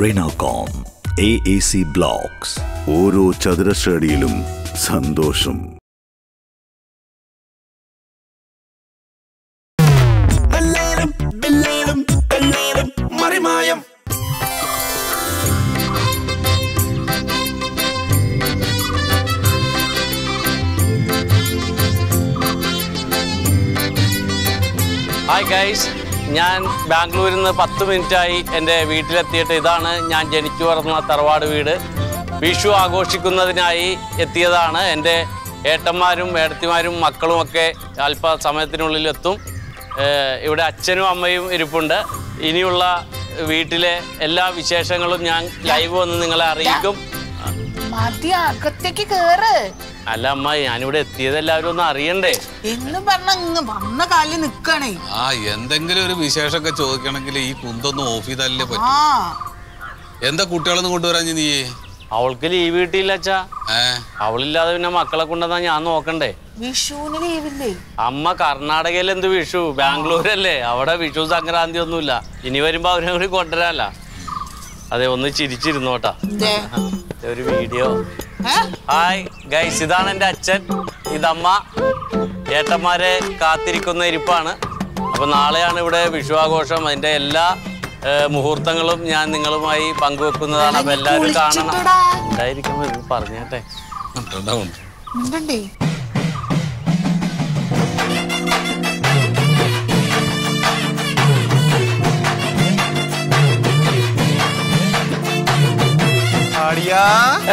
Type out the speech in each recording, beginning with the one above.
റെനാകോം A A C blocks ഓരോ ചതുരശ്രടിയിലും സന്തോഷം നല്ലേലും ബില്ലേലും കല്ലേലും മറിമായം ഹായ് ഗൈസ് ഞാൻ ബാംഗ്ലൂരിൽ നിന്ന് പത്ത് മിനിറ്റായി എൻ്റെ വീട്ടിലെത്തിയിട്ട് ഇതാണ് ഞാൻ ജനിച്ചു വളർന്ന തറവാട് വീട് വിഷു ആഘോഷിക്കുന്നതിനായി എത്തിയതാണ് എൻ്റെ ഏട്ടന്മാരും ഏടത്തിമാരും മക്കളുമൊക്കെ അല്പസമയത്തിനുള്ളിൽ എത്തും ഏഹ് ഇവിടെ അച്ഛനും അമ്മയും ഇരിപ്പുണ്ട് ഇനിയുള്ള വീട്ടിലെ എല്ലാ വിശേഷങ്ങളും ഞാൻ ലൈവ് വന്ന് നിങ്ങളെ അറിയിക്കും മതി അകത്തേക്ക് കേറ് അല്ല അമ്മ ഞാനിവിടെ എത്തിയത് എല്ലാവരും ഒന്ന് അറിയണ്ടേ എന്ന് പറഞ്ഞ അങ്ങ് വന്ന കാലിൽ നിക്കണേ ആ എന്തെങ്കിലും ഒരു വിശേഷമൊക്കെ ചോദിക്കണമെങ്കിൽ ഈ കുന്തൊന്നും ഓഫ് ചെയ്താലേ പറ്റും ആ എന്താ കുട്ടികളൊന്നും കൊണ്ടുവരാൻ നീ അവൾക്ക് ലീവ് കിട്ടിയില്ല അച്ഛാ ഏ അവളില്ലാതെ പിന്നെ മക്കളെ കൊണ്ടുവന്നാ ഞാൻ നോക്കണ്ടേ വിഷുവിന് ലീവില്ലേ അമ്മ കർണാടകയിൽ എന്ത് വിഷു ബാംഗ്ലൂരല്ലേ അവിടെ വിഷു സംക്രാന്തി ഒന്നുമില്ല ഇനി വരുമ്പോ അവരെ കൂടി കൊണ്ടുവരാല്ല അതെ ഒന്ന് ചിരിച്ചിരുന്നോട്ടാ ദേ. ഒരു വീഡിയോ ഏ? ഹായ് ഗൈസ് ഇതാണ് എൻ്റെ അച്ഛൻ ഇതമ്മ ഏട്ടന്മാരെ കാത്തിരിക്കുന്ന ഇരിപ്പാണ് അപ്പൊ നാളെയാണ് ഇവിടെ വിഷു ആഘോഷം അതിന്റെ എല്ലാ ഏഹ്, മുഹൂർത്തങ്ങളും ഞാൻ നിങ്ങളുമായി പങ്കുവെക്കുന്നതാണ് അപ്പൊ എല്ലാവരും കാണണം കുളിച്ചിട്ടെടാ. ഉണ്ടായിരിക്കുമ്പോ ഇത് പറഞ്ഞേട്ടെ ഉണ്ടാവും ഉണ്ടണ്ടേ ആടിയാ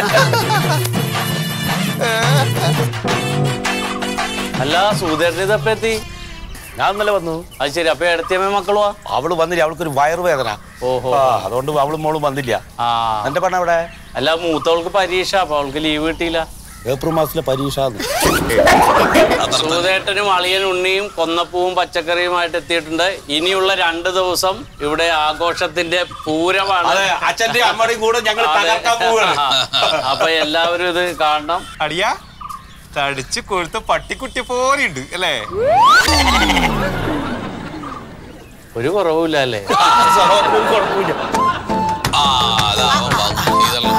അല്ല സൂതേട്ടൻ ഇതപ്പ എത്തി ഞാൻ ഇന്നലെ വന്നു അത് ശരി അപ്പൊ എടുത്തിയമ്മ മക്കളുവാ അവള് വന്നില്ല അവൾക്കൊരു വയറുവേദന ഓഹോ ആ, അതുകൊണ്ട് അവളും മോളും വന്നില്ല ആ എന്റെ പെണ്ണ അവിടെ അല്ല മൂത്തവൾക്ക് പരീക്ഷ അപ്പൊ അവൾക്ക് ലീവ് കിട്ടിയില്ല ഏപ്രിൽ മാസത്തിലെ പരീക്ഷ സൂതേട്ടനും അളിയൻ ഉണ്ണിയും കൊന്നപ്പൂവും പച്ചക്കറിയുമായിട്ട് എത്തിയിട്ടുണ്ട് ഇനിയുള്ള രണ്ട് ദിവസം ഇവിടെ ആഘോഷത്തിന്റെ പൂരമാണ് അതെ അച്ഛന്റെ അമ്മയുടെയും കൂടെ ഞങ്ങൾ അതെ. തകർക്കാൻ പോവുകയാണ് അപ്പൊ എല്ലാവരും ഇത് കാണണം അടിയാ തടിച്ച് കൊഴുത്ത പട്ടിക്കുട്ടി പോലെ ഉണ്ട് അല്ലേ ഒരു കുറവുമില്ല അല്ലേ സ്വഭാവത്തിന് ഒരു കുഴപ്പമില്ല ആ അതാ അവൻ വന്നു. ഇതല്ല.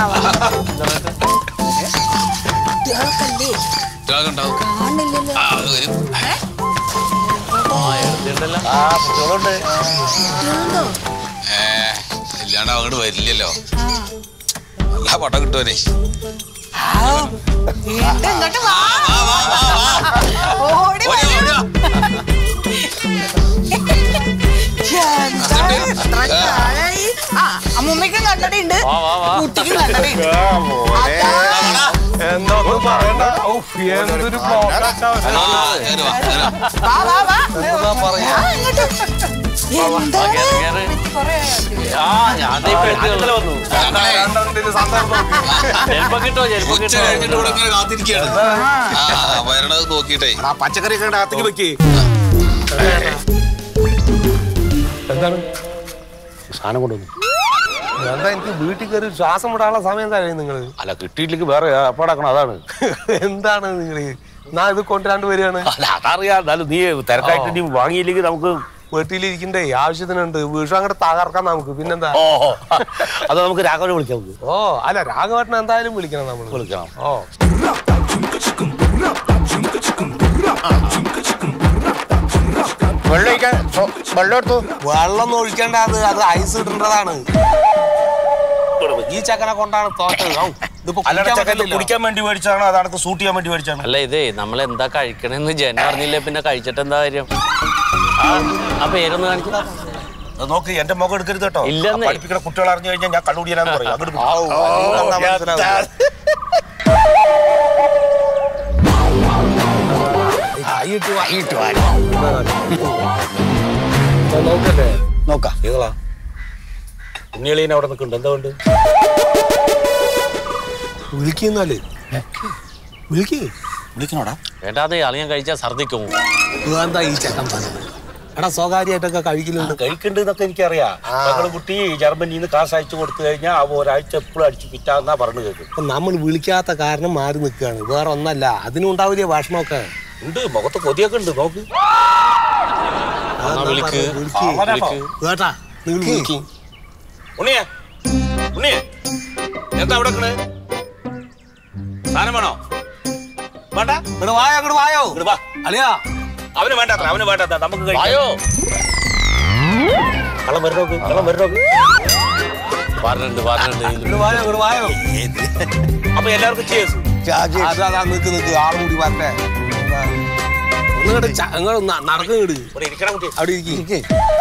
കുട്ടികളൊക്കെ ഉണ്ടാവും ആ, അത് വരും ആ എടുത്തിട്ടല്ല ആ കുട്ടികളുണ്ട് ഏ ഇല്ലാണ്ട് അങ്ങോട്ട് വരില്ലല്ലോ നല്ല പടം കിട്ടുവനെ ഇങ്ങോട്ട് വാ ഓടി വരൂ. എന്താണ് ഇത്ര കാലായി? ആ, അമ്മുമ്മയ്ക്കും കണ്ണടയുണ്ട് വാ വാ വാ കുട്ടിക്കും കണ്ണടയുണ്ട് അതാ. എന്തൊന്നും പറയണ്ട ഔഫ്, എന്തൊരു ബ്ലോക്കാ. ആ കേറി വാ കേറി വാ. വാ, വാ, വാ. ആ, ഇങ്ങോട്ട്. എന്താണ്? കേറ്, കേറ്. കുറേ ആ ഞാൻ ദേ ഇപ്പൊ എത്തിയുള്ളൂ. വന്നു ഞങ്ങളെ കണ്ടതിന്റെ സന്ദർഭം ചെലപ്പോ കിട്ടോ ചെലപ്പോ ഉച്ച കിട്ടോ കഴിഞ്ഞിട്ട് ഇവിടെ ഇങ്ങനെ കാത്തിരിക്കുകയാണ് ആ വരണത് നോക്കിയിട്ടേ ആ പച്ചക്കറി ഒക്കെ അകത്തേക്ക് വെക്ക് എന്താണ് സാധനം കൊണ്ടുവന്നു എന്താ എനിക്ക് വീട്ടിൽ കയറി ശ്വാസം വിടാനുള്ള സമയം എന്തായാലും നിങ്ങൾ അല്ല കിട്ടിയില്ലെങ്കിൽ വേറെ ഏർപ്പാടാക്കണം അതാണ് എന്താണ് നിങ്ങൾ നാ ഇത് കൊണ്ടുവരാണ്ട് വരികയാണ് അല്ല അതറിയാം എന്നാലും നീ തിരക്കായിട്ട് നീ വാങ്ങിയില്ലെങ്കിൽ നമുക്ക് വീട്ടിലിരിക്കണ്ടേ ആവശ്യത്തിനുണ്ട് വീഷു അങ്ങോട്ട് തകർക്കാം നമുക്ക് പിന്നെന്താ ഓഹോ അത് നമുക്ക് രാഘവനെ വിളിക്കാം നമുക്ക് ഓ അല്ല രാഘവേട്ടൻ എന്തായാലും വിളിക്കണം നമ്മൾ വിളിക്കണം ഓ വെള്ളം ഒഴിക്കാൻ വെള്ളം എടുത്തു വെള്ളം ഒന്നും ഒഴിക്കേണ്ട അത് അത് ഐസ് ഇടേണ്ടതാണ് ഈ ചക്കനെ കൊണ്ടാണ് തോറ്റത് ഔ, ഇതിപ്പോ അല്ലാതെ കുടിക്കാൻ ചക്കന് പറ്റില്ലല്ലോ. കുടിക്കാൻ വേണ്ടി മേടിച്ചാണോ അതാണ് സൂട്ട് ചെയ്യാൻ വേണ്ടി മേടിച്ചാണോ അല്ല ഇതേ നമ്മൾ എന്താ കഴിക്കണെന്ന് ജന അറിഞ്ഞില്ലേ പിന്നെ കഴിച്ചിട്ട് എന്താ കാര്യം ആ, ആ പേരൊന്ന് കാണിച്ചു അത് നോക്ക് എന്റെ മുഖം എടുക്കരുത് കേട്ടോ ഇല്ലെന്നേ. ആ പഠിപ്പിക്കുന്ന കുട്ടികൾ അറിഞ്ഞു കഴിഞ്ഞാൽ ഞാൻ കണ്ടുപിടിയാന്ന് പറയും അങ്ങോട്ട് പോ. ഔ, അത് കണ്ടാ മനസ്സിലാവും. ആയിട്ട് വാ, ആയിട്ട് വാ. ഇപ്പൊ നോക്കട്ടെ നോക്കാം ഏതാ ഉണ്ണികളീനെ അവിടെ നിൽക്കുന്നുണ്ട് എന്താ വേണ്ട വിളിക്കുന്നാല് വിളിക്ക് വിളിക്കണോടാ വേണ്ടാതെ ആൾ ഞാൻ കഴിച്ചാൽ ഛർദിക്കും എന്താ ഈ ചക്കൻ പറഞ്ഞത് എടാ സ്വകാര്യമായിട്ടൊക്കെ കഴിക്കലുണ്ട് കഴിക്കണ്ട് എന്നൊക്കെ എനിക്കറിയാം ഞങ്ങള് കുട്ടി ജർമ്മനിയിൽ നിന്ന് കാശ് അയച്ചു കൊടുത്തു കഴിഞ്ഞാൽ ആ ഒരാഴ്ച എപ്പോഴും അടിച്ചു പിറ്റാന്നാ പറഞ്ഞു കേൾക്കും അപ്പൊ നമ്മൾ വിളിക്കാത്ത കാരണം മാറി നിൽക്കുകയാണ് വേറെ ഒന്നല്ല അതിനുണ്ടാവില്ലേ ഭക്ഷണമൊക്കെ ഉണ്ട് മുഖത്ത് കൊതിയൊക്കെ ഉണ്ട് നോക്ക് വിളിക്ക് വിളിക്ക്. അവനാണോ? കേട്ടാ നിങ്ങൾ വിളിക്ക് ഉണ്ണിയാ ഉണ്ണി എന്താ അവിടെ നിക്കണ്? സാധനം വേണോ വേണ്ട ഇങ്ങോട്ട് വായോ ഇങ്ങോട്ട് വായോ ഇങ്ങട് വാ അളിയാ അവന് വേണ്ട അത്ര അവന് വേണ്ട നമുക്ക് കഴിക്കാം. വായോ കള്ളം വരണോ കള്ളം വരണോ പറഞ്ഞിട്ടുണ്ട് പറഞ്ഞിട്ടുണ്ട് ഇങ്ങോട്ട് വായോ ഇങ്ങോട്ട് വായോ അപ്പൊ എല്ലാവർക്കും ചെയ്യും അത് അതാ നിക്ക് നിക്ക് ആളും കൂടി വരട്ടെ ഒന്നുകൂടെ അങ്ങോട്ട് നടക്കും ഇങ്ങോട്ട് ഇവിടെ ഇരിക്കണം കുട്ടി അവിടെ ഇരിക്കും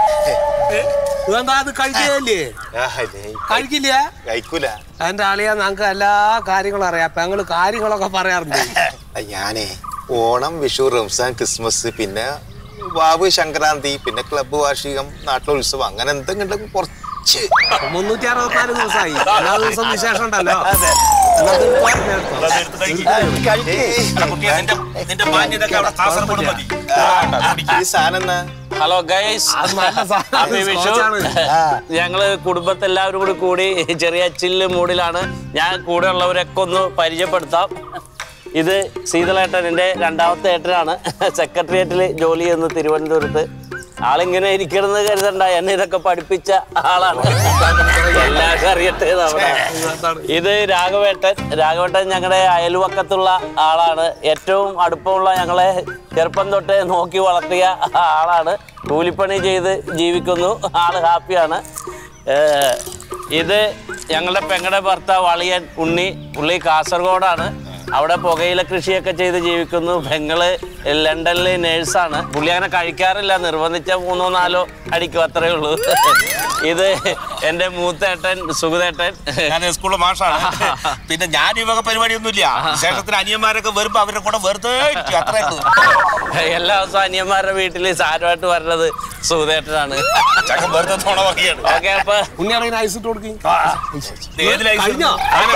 ഇതെന്താ അത് കഴിക്കില്ലേ കഴിക്കില്ല കഴിക്കൂല എന്റെ ആളിയാ ഞങ്ങൾക്ക് എല്ലാ കാര്യങ്ങളും അറിയാം അപ്പൊ ഞങ്ങള് കാര്യങ്ങളൊക്കെ പറയാറുണ്ട് ഞാനേ ഓണം വിഷു റംസാൻ ക്രിസ്മസ് പിന്നെ ബാബു സംക്രാന്തി പിന്നെ ക്ലബ്ബ് വാർഷികം നാട്ടിലുത്സവം അങ്ങനെ എന്തെങ്കിലും കുറച്ച് മുന്നൂറ്റി അറുപത്തിനാല് ദിവസമായി എല്ലാ ദിവസം വിശേഷം ഉണ്ടല്ലോ എന്നാ ഇത് പറഞ്ഞെടുത്തോ. അത് എടുത്ത് കഴിക്ക്. അല്ല കുട്ടി നിന്റെ നിന്റെ മാന്യതൊക്കെ അവിടെ കാസർഗോഡ് മതി ഈ സാധനം എന്നാ ഹലോ ഗൈസ് അത് നല്ല സാധനം. ഹാപ്പി വിഷു സ്കോച്ചാണ്. ഞങ്ങള് കുടുംബത്തെല്ലാവരും കൂടി കൂടി ചെറിയ ചില്ല് മൂഡിലാണ് ഞാൻ കൂടെ ഉള്ളവരൊക്കെ ഒന്ന് പരിചയപ്പെടുത്താം ഇത് സീതളേട്ടൻ എൻ്റെ രണ്ടാമത്തെ ഏട്ടനാണ് സെക്രട്ടേറിയറ്റിൽ ജോലി ചെയ്യുന്ന തിരുവനന്തപുരത്ത് ആളിങ്ങനെ ഇരിക്കണമെന്ന് കരുതണ്ട എന്നെ ഇതൊക്കെ പഠിപ്പിച്ച ആളാണ് എല്ലാവർക്കും അറിയട്ടെ നമ്മുടെ ഇത് രാഘവേട്ടൻ രാഘവേട്ടൻ ഞങ്ങളുടെ അയൽവക്കത്തുള്ള ആളാണ് ഏറ്റവും അടുപ്പമുള്ള ഞങ്ങളെ ചെറുപ്പം തൊട്ട് നോക്കി വളർത്തിയ ആളാണ് കൂലിപ്പണി ചെയ്ത് ജീവിക്കുന്നു ആള് ഹാപ്പിയാണ് ഏഹ് ഇത് ഞങ്ങളുടെ പെങ്ങളുടെ ഭർത്താവ് അളിയൻ ഉണ്ണി പുള്ളി കാസർഗോഡാണ് അവിടെ പുകയില കൃഷിയൊക്കെ ചെയ്ത് ജീവിക്കുന്നു പെങ്ങള് ലണ്ടനിൽ നേഴ്സാണ് പുള്ളി അങ്ങനെ കഴിക്കാറില്ല നിർബന്ധിച്ച മൂന്നോ നാലോ അടിക്കും അത്രേ ഉള്ളൂ ഇത് എൻ്റെ മൂത്തേട്ടൻ സുഖതേട്ടൻ ഞാൻ സ്കൂളിലെ മാഷാണ് പിന്നെ ഞാൻ ഈ വക പരിപാടിയൊന്നുമില്ല ശേഷത്തിന് അനിയന്മാരൊക്കെ വരുമ്പോ അവരുടെ കൂടെ വെറുതെ ഇരിക്കും. അത്രേ ഉള്ളൂ. എല്ലാ ദിവസവും അനിയന്മാരുടെ വീട്ടിൽ സാരമായിട്ട് വരുന്നത് സുഖതേട്ടനാണ് ചക്കൻ വെറുതെ തോണ വകയാണ് ഓക്കെ അപ്പൊ ഉണ്ണിയാണെങ്കിൽ ഐസ് ഇട്ട് കൊടുക്കും ഇത് ഏതിലായി കഴിഞ്ഞോ?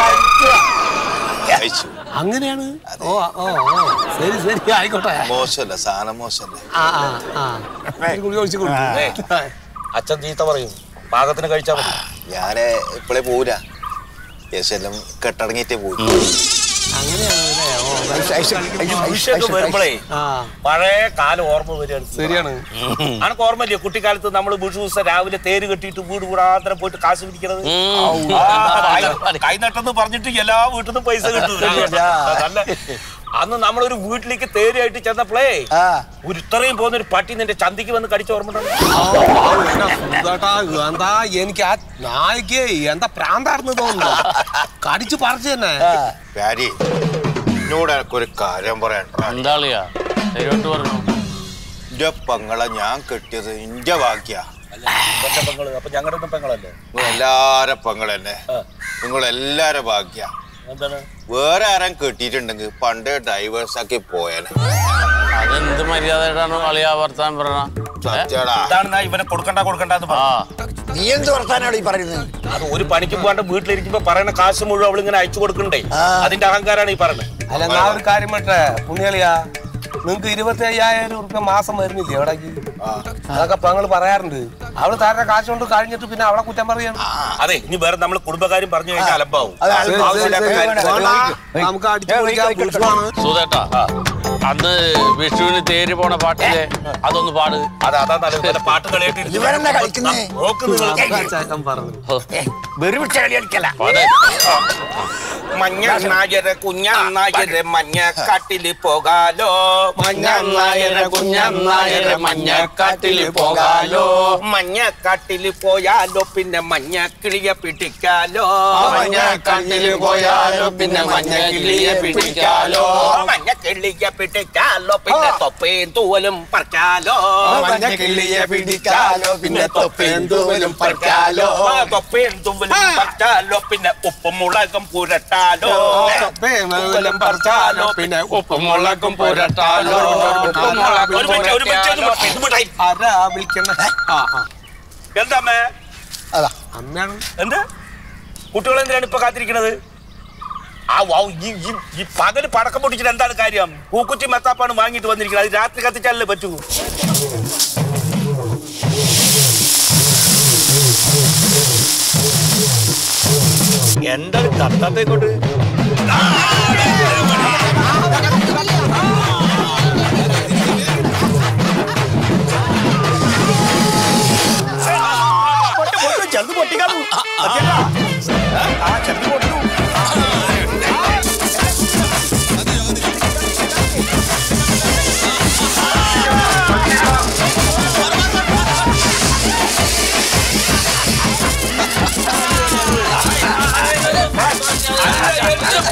കഴിച്ചു അങ്ങനെയാണ് ഓ ഓ ഓ ശരി ശരി ആയിക്കോട്ടെ മോശമല്ല സാധനം മോശമല്ല ആ ആ ആ ഒരു കുടി ഒഴിച്ച് കൊടുക്കും അച്ഛൻ ചീത്ത പറയും പാകത്തിന് കഴിച്ചാൽ മതി ഞാൻ ഇപ്പോഴേ പോവില്ല യേശെല്ലാം കെട്ടടങ്ങിയിട്ടേ പോയി അങ്ങനെയാണ് അല്ലേ? ഓ, ഈ വിഷയൊക്കെ വരുമ്പോഴേ ആ പഴയ കാലം ഓർമ്മ വരികയാണ് ശരിയാണ് അനക്ക് ഓർമ്മയില്ലേ കുട്ടിക്കാലത്ത് നമ്മൾ വിഷു ദിവസം രാവിലെ തേര് കെട്ടിയിട്ട് വീട് കൂടാന്തരം പോയിട്ട് കാശ് പിടിക്കണത് ഉം. കൈനട്ടെന്ന് പറഞ്ഞിട്ട് എല്ലാ വീട്ടിൽ നിന്നും പൈസ കിട്ടും നല്ല അന്ന് നമ്മളൊരു വീട്ടിലേക്ക് തേരായിട്ട് ചെന്നപ്പോഴേ ഒരു ഇത്രയും പോകുന്ന ഒരു പട്ടി നിന്റെ ചന്തിക്ക് വന്ന് കടിച്ച ഓർമ്മ ഉണ്ടോ? സുഖേട്ടാ, എന്താ എനിക്ക് ആ നായിക്ക് എന്താ പ്രാന്താർന്ന് തോന്നുന്നു കടിച്ചു പറിച്ചു തന്നെ പ്യാരി എന്നോട് എനക്കൊരു കാര്യം പറയണ്ട എന്താ കളിയാ ദൈവമായിട്ട് പറഞ്ഞു എന്റെ പെങ്ങളെ ഞാൻ കെട്ടിയത് എന്റെ ഭാഗ്യ ഇവന്റെ പെങ്ങള് അപ്പൊ ഞങ്ങളുടെ ഒന്നും പെങ്ങളല്ലേ നിങ്ങൾ എല്ലാരെ പെങ്ങളെന്നെ നിങ്ങൾ എല്ലാരെ ഭാഗ്യ എന്താണ് വേറെ ആരും കെട്ടിയിട്ടുണ്ടെങ്കിൽ പണ്ടേ ഡൈവേഴ്സ് ആക്കി പോയേനെ അതെന്ത് മര്യാദയായിട്ടാണ് കളിയാ വർത്താൻ പറഞ്ഞ സത്യാടാ ഇതാണ് ഞാൻ ഇവനെ കൊടുക്കണ്ട കൊടുക്കണ്ട എന്ന് ആ പറഞ്ഞു നീ എന്ത് വർത്താനാണ് ഈ പറയുന്നത് അത് ഒരു പണിക്ക് പോകാണ്ട് വീട്ടിലിരിക്കുമ്പോ പറയുന്ന കാശ് മുഴുവൻ അവളിങ്ങനെ അയച്ചു കൊടുക്കണ്ടേ അതിന്റെ അഹങ്കാരാണ് ഈ പറയുന്നത് അല്ല എന്നാ ഒരു കാര്യം പറ്റേ പുണ്യാളിയാ നിങ്ങക്ക് ഇരുപത്തി അയ്യായിരം ഉറുപ്പ്യ മാസം വരുന്നില്ലേ എവിടേക്ക് അതൊക്കെ ഇപ്പൊ ഞങ്ങള് പറയാറുണ്ട് അവള് താരുടെ കാശ് കൊണ്ട് കഴിഞ്ഞിട്ട് പിന്നെ അവളെ കുറ്റം പറയാണ് അതെ ഇനി വേറെ നമ്മൾ കുടുംബകാര്യം പറഞ്ഞു കഴിഞ്ഞാൽ അലമ്പാവും അത് ശരി, ശരി, ആവശ്യമില്ലാത്ത ശരി, കാര്യം. വേണ്ട. നമുക്ക് അടിച്ചു പൊളിക്കാം വിഷുവാണ്. സുധേട്ടാ അന്ന് വിഷുവിന് തേര് പോണ പാട്ടില്ലേ അതൊന്ന് പാട് അത് അതാ നല്ലത് വല്ല പാട്ട് കളിയായിട്ട് ഇരുന്ന് ഇവരെന്താ കളിക്കുന്നേ? നോക്ക് നിങ്ങൾ. അതൊക്കെ ചേട്ടൻ പറഞ്ഞു വെറും കളി കളിക്കല പാട് മഞ്ഞ നായര കുഞ്ഞനായര മഞ്ഞ കാട്ടില് പോകാലോ മഞ്ഞ നായര കുഞ്ഞനായര മഞ്ഞക്കാട്ടില് പോകാലോ. മഞ്ഞക്കാട്ടില് പോയാലോ പിന്നെ മഞ്ഞ കിളിയെ പിടിക്കാലോ മഞ്ഞക്കാട്ടില് പോയാലോ പിന്നെ മഞ്ഞക്കിളിയെ പിടിക്കാലോ. മഞ്ഞ കിളിയെ പിടിക്കാലോ പിന്നെ തൊപ്പയും തൂവലും പറിക്കാലോ മഞ്ഞ കിളിയെ പിടിക്കാലോ പിന്നെ തൊപ്പയും തൂവലും പറിക്കാലോ ആ, തൊപ്പയും തൂവലും പറിക്കാലോ പിന്നെ ഉപ്പും മുളകും പുരട്ടാലോ തൂവലും പറിച്ചാലോ പിന്നെ ഉപ്പും മുളകും പുരട്ടാലോ ഉപ്പും മുളകും ഒരു മിനിറ്റ്, ഒരു മിനിറ്റ്, ഒരു മിനിറ്റ്, ഇത് മിണ്ടായി. ആരാ വിളിക്കണ ആ ആ എന്താ അമ്മേ അതാ അമ്മയാണ് എന്ത് കുട്ടികൾ എന്തിനാണ് ഇപ്പൊ കാത്തിരിക്കണത് ആ വൗ ഈ ഈ- ഈ പകല് പടക്കം പൊട്ടിച്ചിട്ട് എന്താണ് കാര്യം പൂക്കുറ്റി മത്താപ്പാണ് വാങ്ങിയിട്ട് വന്നിരിക്കുന്നത് അത് രാത്രി കത്തിച്ചാലല്ലേ പറ്റൂ എന്താണ് കത്താത്തേക്കോട്ട് ചെറുത് പൊട്ടിക്കാണു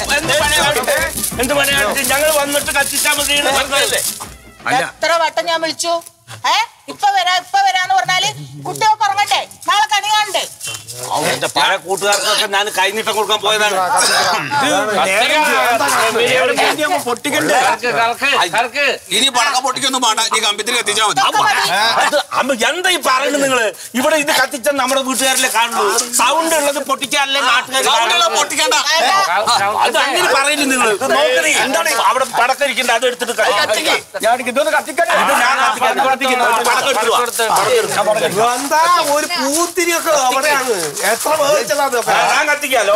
എന്ത് പണിയാണ് എന്ത് പണിയാണ് ഞങ്ങൾ വന്നിട്ട് കത്തിച്ചാൽ മതി എന്ന് പറഞ്ഞതല്ലേ എത്ര വട്ടം ഞാൻ വിളിച്ചു ഏ ഇപ്പൊ വരാ ഇപ്പൊ വരാന്ന് പറഞ്ഞാല് കുട്ടികൾക്ക് ഉറങ്ങട്ടെ നാളെ കണി കാണണ്ടേ എന്റെ പഴയ കൂട്ടുകാർക്കൊക്കെ ഞാൻ കൈനീട്ടം കൊടുക്കാൻ പോയതാണ് പൊട്ടിക്കണ്ടേ ഇനി പടക്കം പൊട്ടിക്കൊന്നും വേണ്ട ഈ കമ്പിത്തിരി കത്തിച്ചാൽ മതി ഇതൊക്കെ മതി. അത് അമ്മ എന്താ ഈ പറയുന്നത് നിങ്ങള് ഇവിടെ ഇത് കത്തിച്ച നമ്മുടെ വീട്ടുകാരിലെ കാണുള്ളൂ സൗണ്ട് ഉള്ളത് പൊട്ടിക്കാനല്ലേ നാട്ടുകാർ സൗണ്ടുള്ള പൊട്ടിക്കണ്ട അത് അങ്ങനെ പറയില്ല നിങ്ങൾ നോക്കണേ എന്താണ് ഈ അവിടെ പടക്കം ഇരിക്കുന്നത് അത് എടുത്തിട്ട് കത്തിക്ക്. ഇത് ഞാൻ കത്തിക്കാൻ കത്തിക്കുന്നു. പടക്കം എടുത്തിട്ട് വാ. പടക്കം എടുത്തിട്ട് വാ. എന്താ ഒരു പൂത്തിരിയൊക്കെ അവിടെയാണ് എത്ര മേടിച്ചതാണ് ആ, ഞാൻ കത്തിക്കാലോ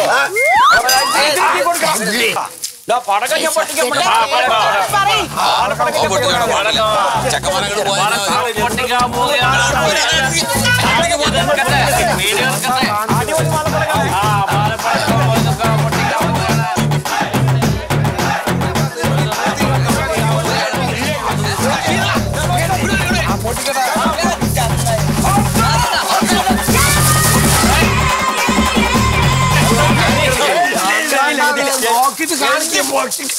പടക്കം ഞാൻ പൊട്ടിക്കാൻ പറ്റില്ല. ആ, പടക്കം. പറയ്. ചെക്കന്മാരങ്ങൾ പോയാൽ പൊട്ടിക്കാൻ പോവുകയാണ് വീഡിയോ എടുക്കട്ടെ ആ പാലപ്പഴക്കം പൊട്ടിക്കാൻ പോവുകയാണ് നോക്കിട്ട് കാണിക്കും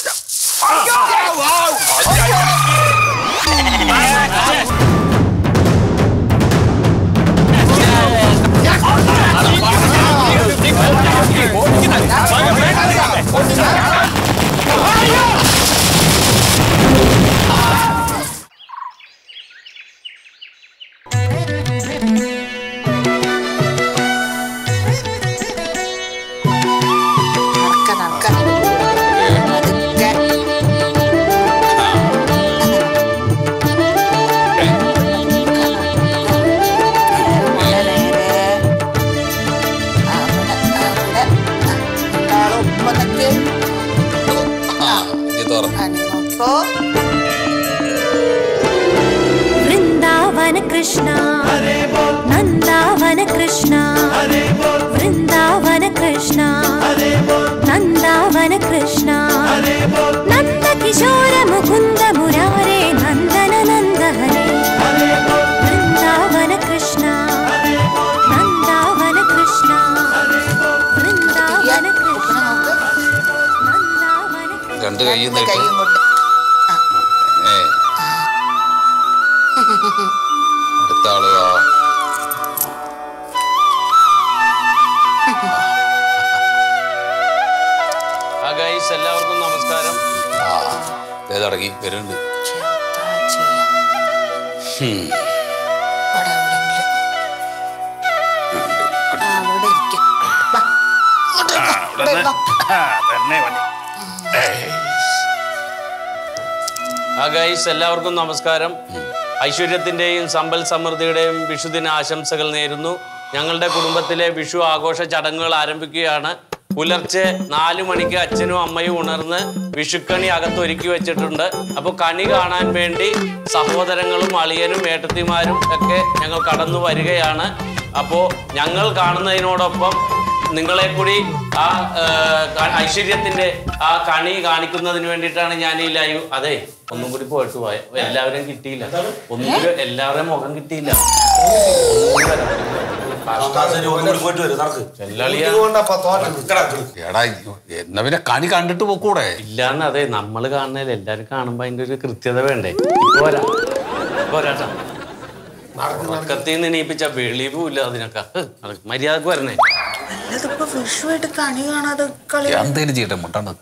നടക്ക, നടക്ക. പതുക്കെ. അവിടെ നേരെ. അവിടെ, അവിടെ. രണ്ടാളും ഒപ്പം നിൽക്ക്. ഇത് തുറന്നു കണ്ണി നോക്കൂ. വൃന്ദാവന കൃഷ്ണ നന്ദാവന കൃഷ്ണ വൃന്ദാവന കൃഷ്ണ നന്ദാവന കൃഷ്ണ നന്ദകിശോര മുകുന്ദ മുരാരേ നന്ദന നന്ദഹരേ വൃന്ദാവന കൃഷ്ണ നന്ദാവന കൃഷ്ണ വൃന്ദാവന കൃഷ്ണ നന്ദാവന കൃഷ്ണ രണ്ട് കൈയും നീട്ടി കൈയും കൊണ്ട് ഏ അടുത്ത ആള് ആ. ആ ഗൈസ് എല്ലാവർക്കും നമസ്കാരം ആ ദേ തുടങ്ങി വരുന്നുണ്ട് എന്താ ചെയ്യാ? ഇവിടെ എവിടെയെങ്കിലും. ആ, അവിടെ ഇരിക്കാം. വാ. ഇങ്ങോട്ട് ഇരുന്നോ. ഇവിടെ ഇരുന്നോ. ആ ഗൈസ് എല്ലാവർക്കും നമസ്കാരം ഐശ്വര്യത്തിന്റെയും സമ്പൽ സമൃദ്ധിയുടെയും വിഷുദിന ആശംസകൾ നേരുന്നു ഞങ്ങളുടെ കുടുംബത്തിലെ വിഷു ആഘോഷ ചടങ്ങുകൾ ആരംഭിക്കുകയാണ് പുലർച്ചെ നാലു മണിക്ക് അച്ഛനും അമ്മയും ഉണർന്ന് വിഷുക്കണി അകത്ത് ഒരുക്കി വെച്ചിട്ടുണ്ട് അപ്പോൾ കണി കാണാൻ വേണ്ടി സഹോദരങ്ങളും അളിയനും ഏട്ടത്തിമാരും ഒക്കെ ഞങ്ങൾ കടന്നു വരികയാണ് അപ്പോൾ ഞങ്ങൾ കാണുന്നതിനോടൊപ്പം നിങ്ങളെ കൂടി ആ ആ, ക- ഐശ്വര്യത്തിന്റെ ആ കണി കാണിക്കുന്നതിന് വേണ്ടിയിട്ടാണ് ഞാൻ ഈ ലൈവ് അതെ ഒന്നും കൂടി പോയിട്ട് പോയ എല്ലാവരും കിട്ടിയില്ല ഒന്നും കൂടി എല്ലാവരുടെയും മുഖം കിട്ടിയില്ല പോയിട്ട് വരും നടക്ക് ചെല്ലളിയ കൊണ്ടപ്പോ തോറ്റത് എടാ എന്നാ പിന്നെ കണി കണ്ടിട്ട് പോക്കൂടെ ഇല്ലാന്ന് അതെ നമ്മൾ കാണുന്നതിൽ എല്ലാരും കാണുമ്പോ അതിന്റെ ഒരു കൃത്യത വേണ്ടേ പോരാ പോരാട്ടാ ഉറക്കത്തിൽ നിന്ന് എണീപ്പിച്ച വെളിവും ഇല്ല അതിനൊക്കെ ഹ്, നടക്ക്. മര്യാദക്ക് വരണേ അല്ലതിപ്പോ വിഷുവായിട്ട് കണി കാണാതെ കളി എന്തേലും ചെയ്യട്ടെ മുട്ടാണ്ട്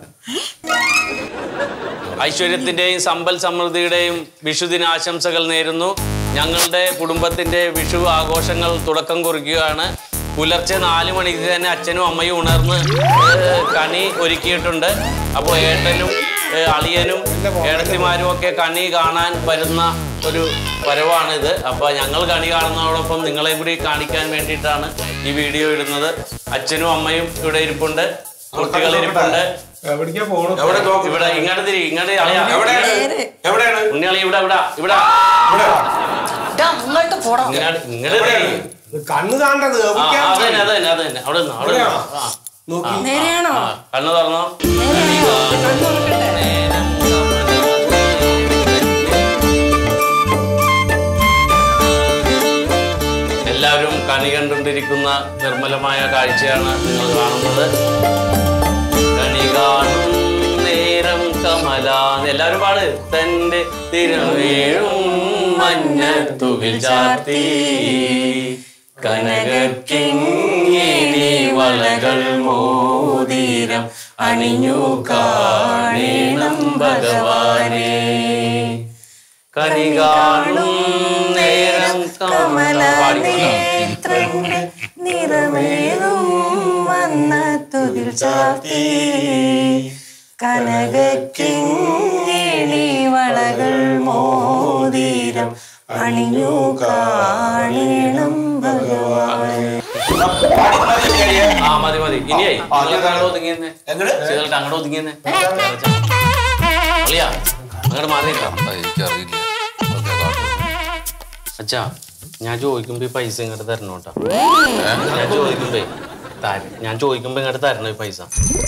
ഐശ്വര്യത്തിന്റെയും സമ്പൽ സമൃദ്ധിയുടെയും വിഷുദിനാശംസകൾ നേരുന്നു ഞങ്ങളുടെ കുടുംബത്തിന്റെ വിഷു ആഘോഷങ്ങൾ തുടക്കം കുറിക്കുകയാണ് പുലർച്ചെ നാല് മണിക്ക് തന്നെ അച്ഛനും അമ്മയും ഉണർന്ന് ഏഹ്, കണി ഒരുക്കിയിട്ടുണ്ട് അപ്പോൾ ഏട്ടനും ഏഹ്, അളിയനും ഏടത്തിമാരും ഒക്കെ കണി കാണാൻ വരുന്ന ഒരു വരവാണിത് അപ്പോൾ ഞങ്ങൾ കണി കാണുന്നതോടൊപ്പം നിങ്ങളെ കൂടി കാണിക്കാൻ വേണ്ടിയിട്ടാണ് ഈ വീഡിയോ ഇടുന്നത് അച്ഛനും അമ്മയും ഇവിടെ ഇരിപ്പുണ്ട് കുട്ടികൾ ഇരിപ്പുണ്ട് എവിടേക്കാ പോണു ഇവിടെ ഇങ്ങോട്ട് തിരി ഇങ്ങോട്ട് അളിയാ എവിടെയാണ് ഉണ്ണിയാളി ഇവിടെ ഇവിടെ ഇവിടെ ഇതാ, അങ്ങോട്ട് പോടാ ഇങ്ങോട്ട് ഇങ്ങോട്ട് തിരി കണ്ണ് കാണേണ്ടത് ആ, എവിടേക്കാ? അത് തന്നെ അത് തന്നെ അത് തന്നെ അവിടെ നിന്ന് അവിടെ നിന്ന് ആ, നോക്കി നേരെയാണോ ആ, കണ്ണ് തുറന്നോ എല്ലാവരും കണി കണ്ടുകൊണ്ടിരിക്കുന്ന നിർമ്മലമായ കാഴ്ചയാണ് നിങ്ങൾ കാണുന്നത് കണി കാണും നേരം കമല എല്ലാവരും പാട് തന്റെ തിരവേഴും മഞ്ഞത്തുകിൽ ചാർത്തി കനകക്കിങ്ങിനി വളകൾ മോതിരം അണിഞ്ഞു കാണേണം ഭഗവാനെ കനി കാണും നേരം കമല കമലനേത്രങ്ങൾ നിറമേറും വന്ന തുകിൽ ചാർത്തി കനകക്കിങ്ങിണി വളകൾ മോതിരം അണിഞ്ഞു കാണണം ഭഗവാൻ ആ മതി മതി ഇനിയായി നിങ്ങൾക്ക് അങ്ങോട്ട് ഒതുങ്ങിയെന്നെ ചെയ്തിട്ട് അങ്ങോട്ട് ഒതുങ്ങിയെന്നെ അളിയാ അങ്ങോട്ട് മാറിയിട്ടാ എനിക്കറിയില്ല ഓക്കെ അച്ഛാ ഞാൻ ചോദിക്കുമ്പോ ഈ പൈസ ഇങ്ങോട്ട് തരണം കേട്ടോ ഞാൻ ചോദിക്കുമ്പേ തര- ഞാൻ ചോദിക്കുമ്പോ ഇങ്ങോട്ട് തരണം ഈ പൈസ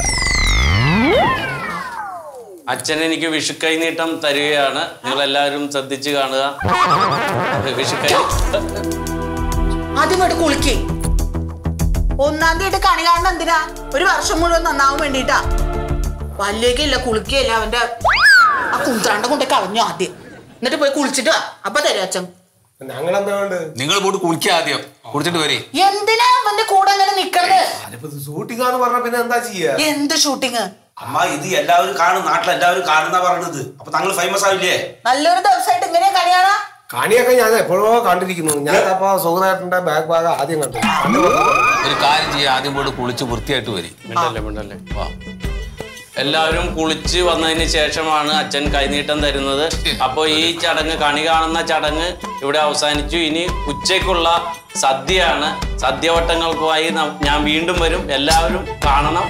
അച്ഛൻ എനിക്ക് വിഷുക്കൈ നീട്ടം തരികയാണ് നിങ്ങൾ എല്ലാവരും ശ്രദ്ധിച്ച് കാണുക വിഷുക്കൈ ആദ്യമായിട്ട് കുളിക്ക് ഒന്നാം തീയതി കണി കാണണം എന്തിനാ ഒരു വർഷം മുഴുവൻ നന്നാവാൻ വേണ്ടിട്ടാ പല്ലേക്കില്ല കുളിക്കുകയില്ല അവന്റെ ആ കുന്ത്രാണ്ട കൊണ്ട് കളഞ്ഞു ആദ്യം എന്നിട്ട് പോയി കുളിച്ചിട്ട് വാ അപ്പൊ തരാം അച്ഛൻ ഞങ്ങളെന്താ വേണ്ട നിങ്ങൾ പോയിട്ട് കുളിക്കുക ആദ്യം കുളിച്ചിട്ട് വരെ എന്തിനാ അവന്റെ കൂടെ അങ്ങനെ നിക്കണത് അതിപ്പോ ഷൂട്ടിങ്ങാന്ന് പറഞ്ഞ പിന്നെ എന്താ ചെയ്യാ എന്ത് ഷൂട്ടിങ് അമ്മ ഇത് എല്ലാവരും കാണും നാട്ടിലെല്ലാവരും കാണുന്ന പറഞ്ഞത് അപ്പൊ താങ്കൾ ഫേമസ് ആവില്ലേ നല്ലൊരു ദിവസമായിട്ട് ഇങ്ങനെ കണി കാണാ കണിയൊക്കെ ഞാൻ എപ്പോഴോ കണ്ടിരിക്കുന്നു ഞാൻ അപ്പൊ സുഹൃത്തിന്റെ ബാക്ക് ഭാഗം ആദ്യം കണ്ടു ഒരു കാര്യം ചെയ്യുക ആദ്യം പോയിട്ട് കുളിച്ച് വൃത്തിയായിട്ട് വരി മിണ്ടല്ലേ മിണ്ടല്ലേ വാ എല്ലാവരും കുളിച്ച് വന്നതിന് ശേഷമാണ് അച്ഛൻ കൈനീട്ടം തരുന്നത് അപ്പോൾ ഈ ചടങ്ങ് കണി കാണുന്ന ചടങ്ങ് ഇവിടെ അവസാനിച്ചു ഇനി ഉച്ചയ്ക്കുള്ള സദ്യയാണ് സദ്യവട്ടങ്ങൾക്കുമായി നം- ഞാൻ വീണ്ടും വരും എല്ലാവരും കാണണം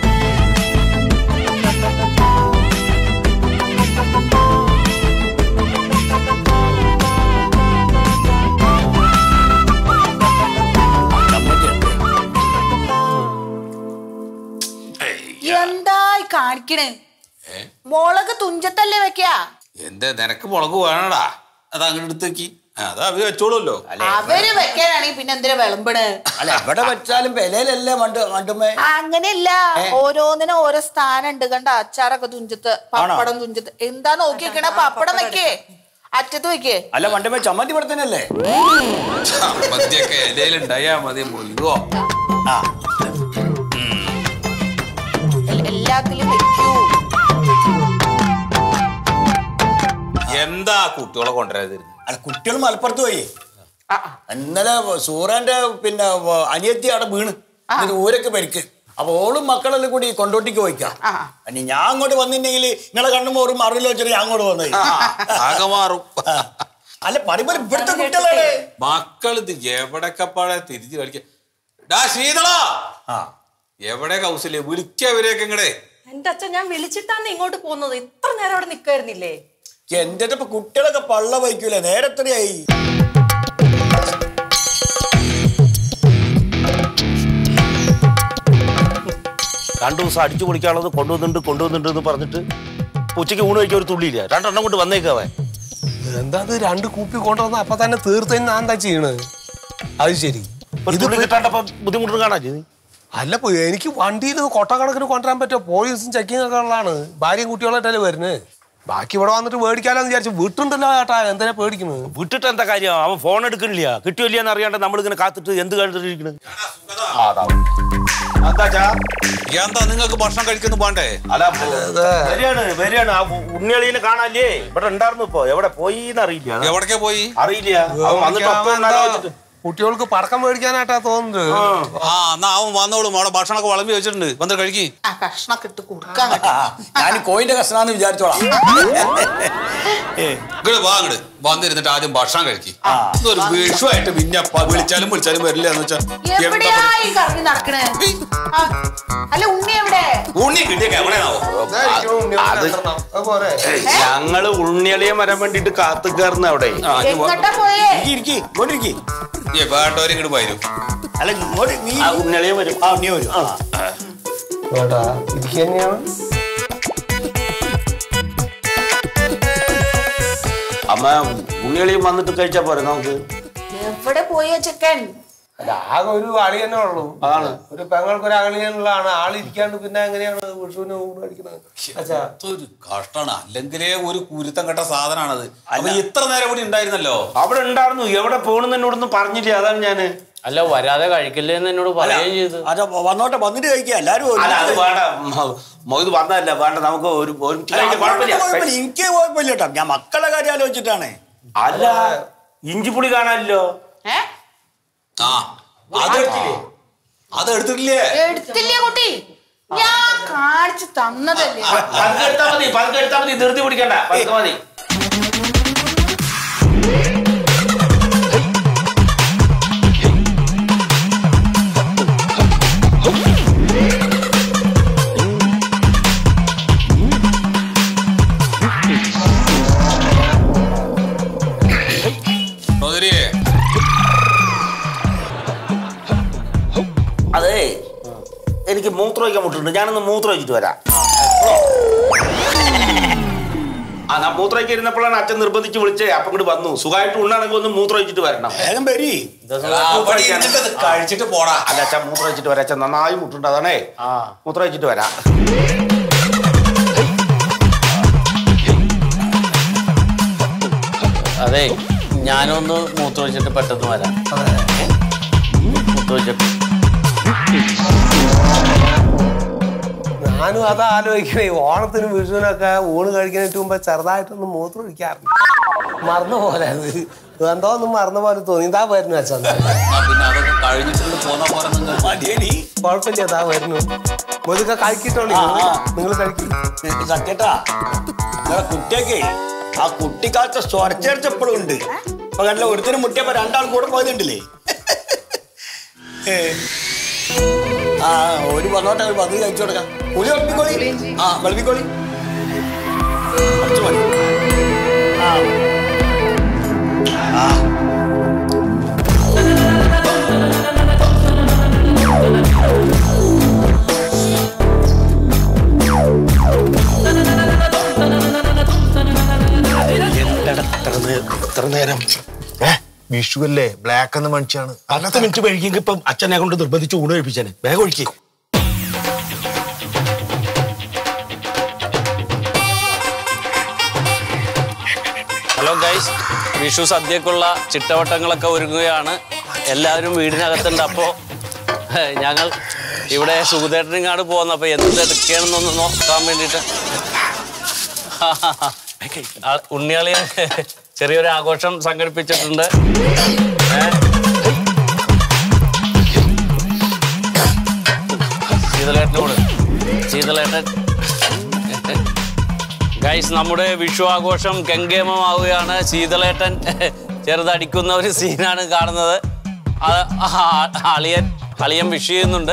എന്തായി കാണിക്കണേ മുളക് തുഞ്ചത്തല്ലേ വെക്കാ എന്താ നിനക്ക് മുളക് വേണടാ അത് അങ്ങോട്ട് എടുത്ത് വെക്കി അത് അവര് വെച്ചോളൂല്ലോ അവര് വെക്കാനാണെങ്കിൽ പിന്നെ എന്തിനാ വിളമ്പണ് അല്ല എവിടെ വെച്ചാലും വിലയിലല്ലേ മണ്ട് മണ്ടുമേ അങ്ങനെയല്ല ഓരോന്നിനും ഓരോ സ്ഥാനം ഉണ്ട് കണ്ട അച്ചാറൊക്കെ തുഞ്ചത്ത് പപ്പടം തുഞ്ചത്ത് എന്താ നോക്കി വെക്കണ പപ്പടം വെക്കേ അറ്റത്ത് വെക്കേ അല്ല മണ്ടുമേ ചമ്മന്തി ഇവിടെ തന്നെയല്ലേ മദ്യൊക്കെ ഇലയിലുണ്ടായാ മതി ഇതോ ആ എൽ- എല്ലാത്തിലും വെക്കൂ എന്താ കുട്ടികളെ കൊണ്ടുവരാതിരുന്നു അല്ല കുട്ടികൾ മലപ്പുറത്ത് പോയി ഇന്നലെ സൂറാന്റെ പിന്നെ വ- അനിയത്തി അവിടെ വീണ് എന്നിട്ട് ഊരൊക്കെ പരിക്ക് അപ്പൊ ഓളും മക്കളെല്ലാം കൂടി കൊണ്ടോട്ടിക്ക് പോയിക്കാം ഇനി ഞാൻ അങ്ങോട്ട് വന്നിട്ടുണ്ടെങ്കിൽ നിങ്ങളെ കണ്ണുമ്പോ ഒരു മറിയില്ല വെച്ചിട്ട് ഞാൻ അങ്ങോട്ട് വന്നത് ആകെ മാറും അല്ല പറയുമ്പോ ഇവിടുത്തെ കുട്ടികളാണ് മക്കൾ ഇത് എവിടൊക്കെ പാടെ തിരിച്ചു കളിക്ക ഡാ ശീതള എവിടെ കൗസല്യ വിളിക്കവരെയൊക്കെ ഇങ്ങടെ എന്റെ അച്ഛൻ ഞാൻ വിളിച്ചിട്ടാണ് ഇങ്ങോട്ട് പോകുന്നത് ഇത്ര നേരം അവിടെ നിൽക്കായിരുന്നില്ലേ എന്റെ ഇപ്പൊ കുട്ടികളൊക്കെ പള്ള വയ്ക്കൂലേ നേരത്രയായി രണ്ടു ദിവസം അടിച്ചു പൊളിക്കാനുള്ളത് കൊണ്ടുവന്നിട്ടുണ്ട് കൊണ്ടുവന്നിട്ടുണ്ട് എന്ന് പറഞ്ഞിട്ട് ഉച്ചയ്ക്ക് ഊണ് കഴിക്കാൻ ഒരു തുള്ളിയില്ല രണ്ടെണ്ണം കൊണ്ട് വന്നേക്കാവേ എന്താ ഇത് രണ്ട് കൂപ്പി കൊണ്ടുവന്ന അപ്പൊ തന്നെ തീർത്തതിന് ഞാൻ എന്താ ചെയ്യണ് അത് ശരി ഒരു തുള്ളി കിട്ടാണ്ടപ്പോ ബുദ്ധിമുട്ട് കാണാ ചെയ്തി അല്ല ഇപ്പൊ എനിക്ക് വണ്ടിയിൽ കൊട്ടക്കണക്കിന് കൊണ്ടുവരാൻ പറ്റുമോ പോലീസും ചെക്കിംഗ് ഒക്കെ ഉള്ളതാണ് ഭാര്യയും കുട്ടികളായിട്ടല്ലേ വരുന്നത് ബാക്കി ഇവിടെ വന്നിട്ട് മേടിക്കാലോന്ന് വിചാരിച്ചു വീട്ടുണ്ടല്ലോ ചേട്ടാ എന്തിനാ പേടിക്കുന്നത് വിട്ടിട്ട് എന്താ കാര്യം അവൻ ഫോൺ എടുക്കണില്ല കിട്ടിയില്ല എന്ന് അറിയാണ്ട് നമ്മളിങ്ങനെ കാത്തിട്ട് എന്ത് കണ്ടിട്ടിരിക്കണ് എന്താ നിങ്ങൾക്ക് ഭക്ഷണം കഴിക്കുന്നു പോണ്ടേ അല്ല വരികയാണ് വരികയാണ് ആ ഉണ്ണിയളീനെ കാണാല്ലേ ഇവിടെ ഉണ്ടായിരുന്നു ഇപ്പൊ എവിടെ പോയി അറിയില്ല എവിടേക്കാ പോയി അറിയില്ല അവൻ വന്നിട്ട് ഒപ്പം ഒന്ന് ആലോചിച്ചിട്ട് കുട്ടികൾക്ക് പടക്കം മേടിക്കാനായിട്ടാ തോന്നുന്നത് ആ എന്നാ അവൻ വന്നോളും അവിടെ ഭക്ഷണമൊക്കെ വളമ്പി വെച്ചിട്ടുണ്ട് വന്ന് കഴിക്കി ആ കഷ്ണൊക്കെ ഇട്ട് കൊടുക്കാൻ ഞാൻ കോയിന്റെ കഷ്ണാന്ന് വിചാരിച്ചോളാം ഇങ്ങോട്ട് വാ അങ്ങോട്ട് വന്നിരുന്നിട്ട് ആദ്യം ഭക്ഷണം കഴിക്കി ഇതൊരു വിഷുവായിട്ട് പിന്നെ പ- വിളിച്ചാലും വിളിച്ചാലും വരില്ല എന്ന് വെച്ചാ എവിടെയാ ഈ കറങ്ങി നടക്കണേ ആ, അല്ല ഉണ്ണി എവിടെ ഉണ്ണി കിട്ടിയ എവിടെയാണോ ഞങ്ങള് ഉണ്ണിയളിയെ വരാൻ വേണ്ടിട്ട് കാത്തു കയറുന്ന അവിടെ എങ്ങട്ടാ പോയേ വേണ്ടവരെ ഇങ്ങോട്ട് വരും അല്ല ഇങ്ങോട്ട് നീ ഉണ്ണിയളിയെ വരും ആ ഉണ്ണി വരും ആ ചേട്ടാ ഇത് തന്നെയാണ് അമ്മ ഉണ്ണിയളിയും വന്നിട്ട് കഴിച്ചാ പോരെ നമുക്ക് എവിടെ പോയ ചെക്കൻ അല്ല ആകെ ഒരു അളിയനെ ഉള്ളൂ അതാണ്. ഒരു പെങ്ങൾക്ക് ഒരു അളിയനുള്ളതാണ് ആളിരിക്കാണ്ട് പിന്നെ എങ്ങനെയാണ് വിഷുവിന് ഊണ് കഴിക്കുന്നത് അച്ഛാ ഒരു കഷ്ടാണ് അല്ലെങ്കിലേ ഒരു കുരുത്തം കെട്ട സാധനമാണത് അപ്പൊ ഇത്ര നേരം ഇവിടെ ഉണ്ടായിരുന്നല്ലോ അവിടെ ഉണ്ടായിരുന്നു എവിടെ പോണെന്ന് എന്നോടൊന്നും പറഞ്ഞില്ല അതാണ് ഞാന് അല്ല വരാതെ കഴിക്കില്ലേ എന്ന് എന്നോട് പറയുകയും ചെയ്തു അത് വന്നോട്ടെ വന്നിട്ട് കഴിക്കുക എല്ലാരും അല്ല അത് വേണ്ട മ- മൊയ്ത് വന്നതല്ല വേണ്ട നമുക്ക് ഒരു ഒരുമിച്ച് കഴിക്കാം. കുഴപ്പമില്ല. കുഴപ്പമില്ല എനിക്ക് കുഴപ്പമില്ല കേട്ടോ ഞാൻ മക്കളുടെ കാര്യം ആലോചിച്ചിട്ടാണ് അല്ല ഇഞ്ചിപ്പുളി കാണാനില്ലോ ആ അത് എടുത്തില്ലേ അത് എടുത്തിട്ടില്ലേ എടുത്തില്ലേ കുട്ടി ഞാൻ കാണിച്ചു തന്നതല്ലേ പതുക്കെ എടുത്താ മതി പതുക്കെ എടുത്താ മതി ധൃതി പിടിക്കണ്ട പതുക്കെ മതി സഹോദരിയെ അതെ എനിക്ക് മൂത്രം ഒഴിക്കാൻ മുട്ടുണ്ട് ഞാനൊന്ന് മൂത്രം ഒഴിച്ചിട്ട് വരാം ആ ഞാൻ മൂത്രം ഒഴിക്കാൻ ഇരുന്നപ്പോഴാണ് അച്ഛൻ നിർബന്ധിച്ച് വിളിച്ചേ അപ്പം ഇങ്ങോട്ട് വന്നു സുഖമായിട്ട് ഉണ്ണാണെങ്കിൽ ഒന്ന് മൂത്രം ഒഴിച്ചിട്ട് വരണം വേഗം വരി അവിടെ ഇരുന്നിട്ട് ഇത് കഴിച്ചിട്ട് പോടാ അല്ല അച്ഛൻ മൂത്രം ഒഴിച്ചിട്ട് വരാം അച്ഛൻ നന്നായി മുട്ടുണ്ട് അതാണേ മൂത്രം ഒഴിച്ചിട്ട് വരാം അതെ ഞാനൊന്ന് മൂത്രമൊഴിച്ചിട്ട് പെട്ടെന്ന് വരാം മൂത്രമൊഴിച്ചിട്ട് ഞാനും അതാ ആലോചിക്കണേ ഓണത്തിനും വിഷുവിനൊക്കെ ഊണ് കഴിക്കുന്നതിന് മുമ്പ് ചെറുതായിട്ടൊന്ന് മൂത്രം ഒഴിക്കാറുണ്ട് മറന്ന പോലെ അത് എന്തോ ഒന്നും മറന്ന പോലെ തോന്നി ഇതാ വരുന്നു അച്ഛൻ എന്നാ പിന്നെ അതൊക്കെ കഴിഞ്ഞിട്ട് പോന്ന പോലെ നിങ്ങൾ മതിയടി കുഴപ്പമില്ല ഇതാ വരുന്നു ഇതൊക്കെ കഴിക്കിട്ടോളൂ നിങ്ങൾ കഴിക്കും സത്യട്ടാ നിങ്ങളെ കുട്ടിയൊക്കെ ആ കുട്ടിക്കാലത്തെ സ്വരച്ചേർച്ചപ്പോഴും ഉണ്ട് ഇപ്പൊ കണ്ടില്ല ഒരുത്തിനും മുട്ടിയപ്പോ രണ്ടാൾ കൂടെ പോയതുണ്ടല്ലേ ഏ. ആ ഒരു വന്നോട്ടെ ഒരു പതിവ് കഴിച്ചു കൊടുക്കാം ഉളി ഉറപ്പിക്കോളി ആ വെളുപ്പിക്കോളി കുറച്ച് മതി ആ ആ ഇത്ര നേരം വിഷു അല്ലേ ബ്ലാക്ക് എന്ന് മണിച്ചാണ് പത്ത് മിനിറ്റ് വഴിക്കെങ്കിൽ ഇപ്പം അച്ഛനെ കൊണ്ട് നിർബന്ധിച്ച് ഊണ് കഴിപ്പിച്ചാണ് വേഗം ഒഴിക്കേ ഹലോ ഗൈസ് വിഷു സദ്യക്കുള്ള ചിട്ടവട്ടങ്ങളൊക്കെ ഒരുങ്ങുകയാണ് എല്ലാവരും വീടിനകത്തുണ്ട് അപ്പോൾ ഞങ്ങൾ ഇവിടെ സുഖദേട്ടനിങ്ങാട് പോകുന്നു അപ്പോൾ എന്ത് എടുക്കണമെന്നൊന്ന് നോക്കാൻ വേണ്ടിയിട്ട് ആ, ഉണ്ണിയാളി ചെറിയൊരു ആഘോഷം സംഘടിപ്പിച്ചിട്ടുണ്ട് ഏ? ശീതളേട്ടനോട് ശീതളേട്ടൻ ഗൈസ് നമ്മുടെ വിഷു ആഘോഷം ഗംഗേമമാവുകയാണ് ശീതളേട്ടൻ ചെറുതടിക്കുന്ന ഒരു സീനാണ് കാണുന്നത് ആ- ആ- അളിയൻ അളിയൻ വിഷ് ചെയ്യുന്നുണ്ട്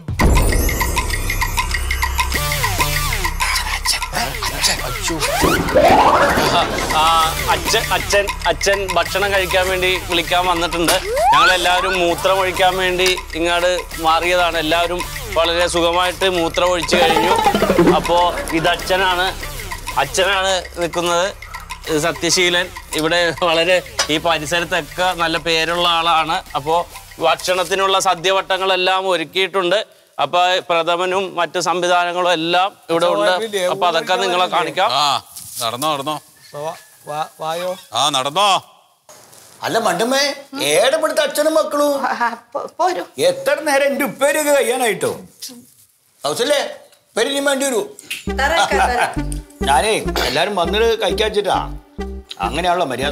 ആ, അച്ഛൻ അച്ഛൻ അച്ഛൻ ഭക്ഷണം കഴിക്കാൻ വേണ്ടി വിളിക്കാൻ വന്നിട്ടുണ്ട് ഞങ്ങളെല്ലാവരും മൂത്രം ഒഴിക്കാൻ വേണ്ടി ഇങ്ങോട്ട് മാറിയതാണ് എല്ലാവരും വളരെ സുഖമായിട്ട് മൂത്രം ഒഴിച്ചു കഴിഞ്ഞു അപ്പോൾ ഇത് അച്ഛനാണ് അച്ഛനാണ് നിൽക്കുന്നത് ഇത് സത്യശീലൻ ഇവിടെ വളരെ ഈ പരിസരത്തൊക്കെ നല്ല പേരുള്ള ആളാണ് അപ്പോൾ ഭക്ഷണത്തിനുള്ള സദ്യവട്ടങ്ങളെല്ലാം ഒരുക്കിയിട്ടുണ്ട് അപ്പൊ പ്രഥമനും മറ്റു സംവിധാനങ്ങളും എല്ലാം ഇവിടെ ഉണ്ട് അപ്പൊ അതൊക്കെ നിങ്ങളെ കാണിക്കാം ആ നടന്നോ നടന്നോ വായോ ആ നടന്നോ അല്ല മണ്ടമ്മേ ഏടപ്പെടുത്ത അച്ഛനും മക്കളും പോരൂ എത്ര നേരം എന്റെ ഉപ്പേരിയൊക്കെ കഴിയാനായിട്ടോ ഹൗസല്ലേ ഉപ്പേരി ഇനി വേണ്ടി വരൂ ഞാനേ എല്ലാരും വന്നിട്ട് കഴിക്കാച്ചിട്ടാ അങ്ങനെയാണല്ലോ മര്യാദ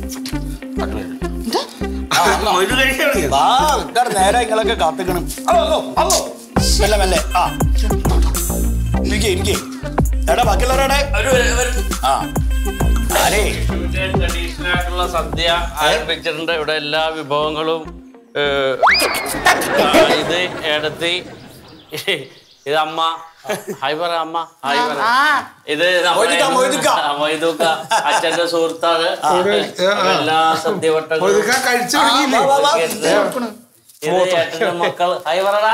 ആ, വന്നോ. വാ ഇത്ര നേരം നിങ്ങളൊക്കെ കാത്തിക്കണം അതോ അതോ മെല്ലെ മെല്ലെ ആ എനിക്ക് എനിക്ക് എടാ ബാക്കിയുള്ളവരുടെ ആ ആരേ ട്രഡീഷണൽ ആയിട്ടുള്ള സദ്യ ആരംഭിച്ചിട്ടുണ്ട് ഇവിടെ എല്ലാ വിഭവങ്ങളും ഏഹ്, ആ, ഇത് ഏടത്തി ഇത് അമ്മ ഹായ് പറ അമ്മ ഹായ് പറ ആ. ഇത് നമ്മുടെ- മൊയ്തുക്ക, മൊയ്തുക്ക. ആ, മൊയ്തുക്ക അച്ഛന്റെ സുഹൃത്താണ് എല്ലാ സദ്യവട്ടങ്ങളും ഒതുക്ക കഴിച്ചു തുടങ്ങിയില്ലേ വാ, വാ, വാ. ഇത് ഏട്ടന്റെ മക്കൾ ഹായ് പറടാ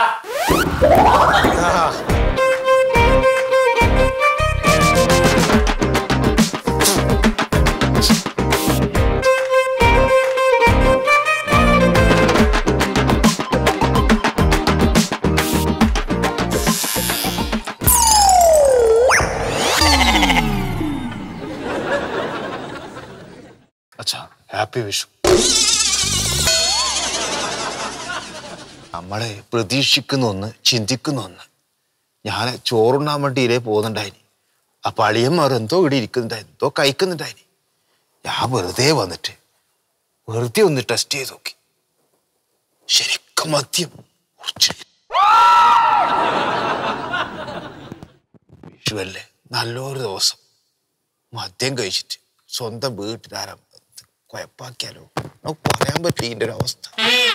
ഹാപ്പി വിഷു നമ്മളെ പ്രതീക്ഷിക്കുന്ന ഒന്ന് ചിന്തിക്കുന്ന ഒന്ന് ഞാൻ ചോറുണ്ണാൻ വേണ്ടി ഇരേ പോകുന്നുണ്ടായിനി അപ്പൊ അളിയന്മാർ എന്തോ ഇവിടെ ഇരിക്കുന്നുണ്ടായിരുന്നു എന്തോ കഴിക്കുന്നുണ്ടായിനി ഞാൻ വെറുതെ വന്നിട്ട് വെറുതെ ഒന്ന് ടെസ്റ്റ് ചെയ്ത് നോക്കി ശരിക്കും മദ്യം കുറച്ചില്ല വിഷുവല്ലേ നല്ലൊരു ദിവസം മദ്യം കഴിച്ചിട്ട് സ്വന്തം വീട്ടിലാരാ കുഴപ്പാക്കിയാലോ നമുക്ക് പറയാൻ പറ്റില്ല ഇതിന്റെ ഒരു അവസ്ഥ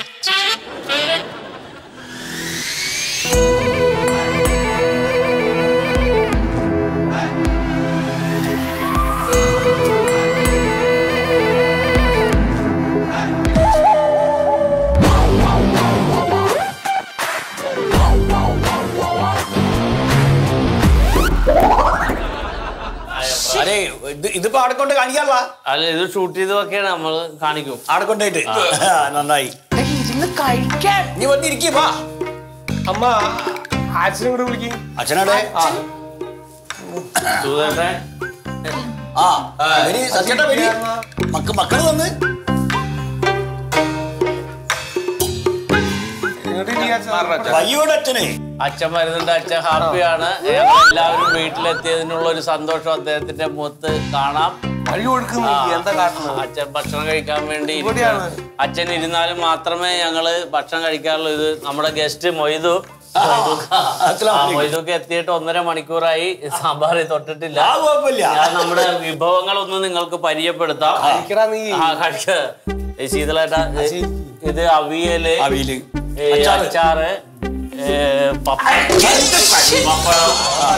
അതെ ഇത് ഇതിപ്പോ അവിടെ കൊണ്ട് കാണിക്കാനുള്ള അല്ല ഇത് ഷൂട്ട് ചെയ്തൊക്കെയാണ് നമ്മൾ കാണിക്കും അവിടെ കൊണ്ടുപോയിട്ട് നന്നായി ഇരുന്ന് കഴിക്കാൻ നീ വന്നിരിക്കും വാ അമ്മ അച്ഛനെ കൂടെ വിളിക്കും അച്ഛനോടെ സുധേട്ടൻ ആ വരി സത്യേട്ടാ വരി മക്ക മക്കള് വന്ന് വയ്യോടെ അച്ഛനെ അച്ഛൻ വരുന്നുണ്ട് അച്ഛൻ ഹാപ്പിയാണ് ഞങ്ങൾ എല്ലാവരും വീട്ടിലെത്തിയതിനുള്ള ഒരു സന്തോഷം അദ്ദേഹത്തിന്റെ മുഖത്ത് കാണാം വഴി കൊടുക്കുന്നു എന്താ കാട്ടുന്നത് അച്ഛൻ ഭക്ഷണം കഴിക്കാൻ വേണ്ടി ഇവിടെയാണ്. ഇരിക്കുകയാണ്. അച്ഛൻ ഇരുന്നാലും മാത്രമേ ഞങ്ങള് ഭക്ഷണം കഴിക്കാറുള്ളൂ ഇത് നമ്മുടെ ഗസ്റ്റ് മൊയ്തു ആ, മൊയ്തുക്ക് എത്തിയിട്ട് ഒന്നര മണിക്കൂറായി സാമ്പാർ തൊട്ടിട്ടില്ല ആ കുഴപ്പമില്ല ഞാൻ നമ്മുടെ വിഭവങ്ങളൊന്നും നിങ്ങൾക്ക് പരിചയപ്പെടുത്താം കഴിക്കടാ നീ. ആ കഴിക്ക ഏ, ശീതളേട്ടാ ഏ, ഇത് അവിയല് അവിയല് ഏ, അച്ചാറ്. അച്ചാറ് ഏ, പപ്പടം പപ്പടം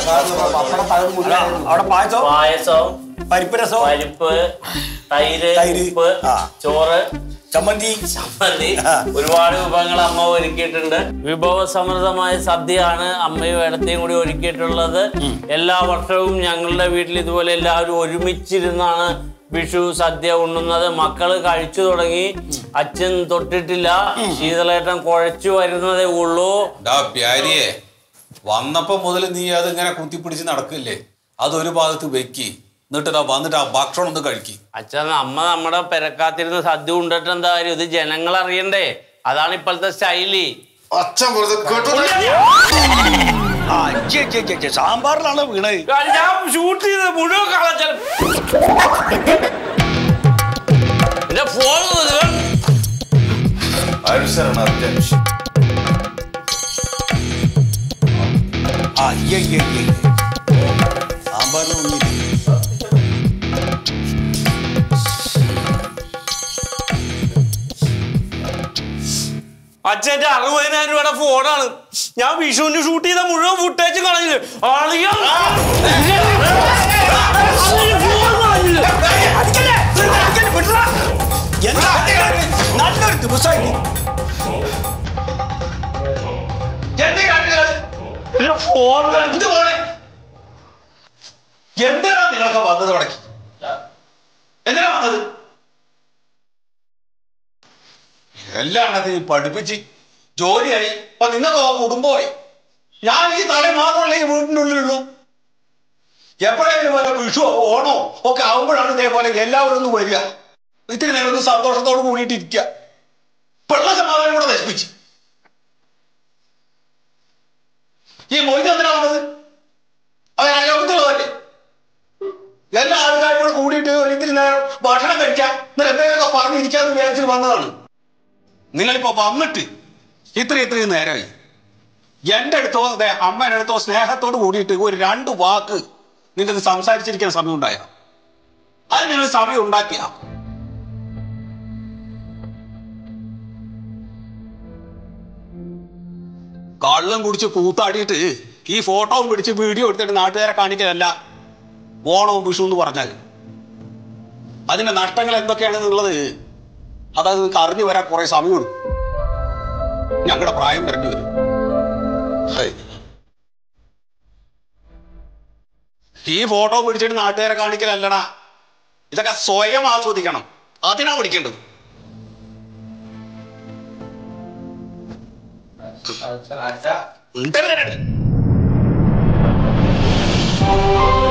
അവിടെ പായസം പായസം പരിപ്പ് രസം പരിപ്പ് തൈര് തൈര്. ഉപ്പ് ആ. ചോറ് ചമ്മന്തി ചമ്മന്തി ഒരുപാട് വിഭവങ്ങൾ അമ്മ ഒരുക്കിയിട്ടുണ്ട് വിഭവസമൃദ്ധമായ സദ്യയാണ് അമ്മയും ഇടത്തെയും കൂടി ഒരുക്കിയിട്ടുള്ളത് എല്ലാ വർഷവും ഞങ്ങളുടെ വീട്ടിൽ ഇതുപോലെ എല്ലാവരും ഒരുമിച്ചിരുന്നാണ് വിഷു സദ്യ ഉണ്ണുന്നത് മക്കള് കഴിച്ചു തുടങ്ങി അച്ഛൻ തൊട്ടിട്ടില്ല ശീതളേട്ടൻ കുഴച്ചു വരുന്നതേ ഉള്ളൂ ഡാ പ്യാരിയെ വന്നപ്പോ മുതൽ നീ അത് ഇങ്ങനെ കുത്തിപ്പിടിച്ച് നടക്കില്ലേ അതൊരു ഭാഗത്ത് വെക്കി എന്നിട്ട് വന്നിട്ട് ആ ഭക്ഷണം ഒന്ന് കഴിക്കി അച്ഛൻ അമ്മ നമ്മുടെ പെരക്കാത്തിരുന്ന് സദ്യ ഉണ്ടിട്ട് എന്താ കാര്യം ഇത് ജനങ്ങൾ അറിയണ്ടേ അതാണ് ഇപ്പോഴത്തെ സ്റ്റൈലി അച്ഛൻ വെറുതെ ആ, ഛെ, ഛെ, ഛെ, ഛെ, സാമ്പാറിലാണ് വീണത് ഞാൻ ഷൂട്ട് ചെയ്ത് മുഴുവൻ കളച്ചാൽ എന്റെ ഫോൺ ആ, ഇയ്യ, ഇയ്യ, ഇയ്യ, ഇയ്യ. സാമ്പാറിലൊന്നുമില്ല അച്ഛന്റെ അറുപതിനായിരം രൂപയുടെ ഫോണാണ് ഞാൻ വിഷുവിന് ഷൂട്ട് ചെയ്ത മുഴുവൻ ഫുട്ടേജ് കളഞ്ഞില്ല ആളിയാ എന്താ? നല്ലൊരു ദിവസമായി എന്തിനാ നിങ്ങളൊക്കെ വന്നത് തുടങ്ങി എന്തിനാ വന്നത് എല്ലാം നീ പഠിപ്പിച്ച് ജോലിയായി അപ്പൊ നിങ്ങൾക്ക് കുടുംബമായി ഞാൻ ഈ തല മാത്രമല്ല ഈ വീട്ടിനുള്ളിലുള്ളൂ എപ്പോഴേലും വല്ല വിഷു ഓണോ ഒക്കെ ആവുമ്പോഴാണ് ഇതേപോലെ എല്ലാവരും ഒന്ന് വരിക ഇത്തിരി നേരം ഒന്ന് സന്തോഷത്തോട് കൂടിയിട്ട് ഇരിക്കുക പിള്ള സമാധാനം കൂടെ നശിപ്പിച്ച് ഈ മൊയ്ത് എന്തിനാ വന്നത് അത് അയോഗ്യതയുള്ളതല്ലേ എല്ലാ ആൾക്കാരും കൂടെ കൂടിയിട്ട് ഒരു ഇത്തിരി നേരം ഭക്ഷണം കഴിക്കാം എന്നിട്ട് എന്തെങ്കിലുമൊക്കെ പറഞ്ഞിരിക്കാന്ന് വിചാരിച്ചിട്ട് വന്നതാണ് നിങ്ങളിപ്പോ വന്നിട്ട് ഇത്ര ഇത്രയും നേരമായി എന്റെ അടുത്തോ അതെ അമ്മയുടെ അടുത്തോ സ്നേഹത്തോട് കൂടിയിട്ട് ഒരു രണ്ട് വാക്ക് നിന്റെ അടുത്ത് സംസാരിച്ചിരിക്കാൻ സമയം ഉണ്ടായ അതിനൊരു സമയം ഉണ്ടാക്കിയ കള്ളം കുടിച്ച് കൂത്താടിയിട്ട് ഈ ഫോട്ടോവും പിടിച്ച് വീഡിയോ എടുത്തിട്ട് നാട്ടുകാരെ കാണിക്കലല്ല ഓണവും വിഷു എന്ന് പറഞ്ഞാൽ അതിന്റെ നഷ്ടങ്ങൾ എന്തൊക്കെയാണെന്നുള്ളത് അതത് നിങ്ങൾക്ക് അറിഞ്ഞു വരാൻ കുറെ സമയമെടുക്കും ഞങ്ങളുടെ പ്രായം വരേണ്ടി വരും ഹൈ. ഈ ഫോട്ടോ പിടിച്ചിട്ട് നാട്ടുകാരെ കാണിക്കലല്ലടാ ഇതൊക്കെ സ്വയം ആസ്വദിക്കണം അതിനാ പഠിക്കേണ്ടത് ഉണ്ടല്ലേ?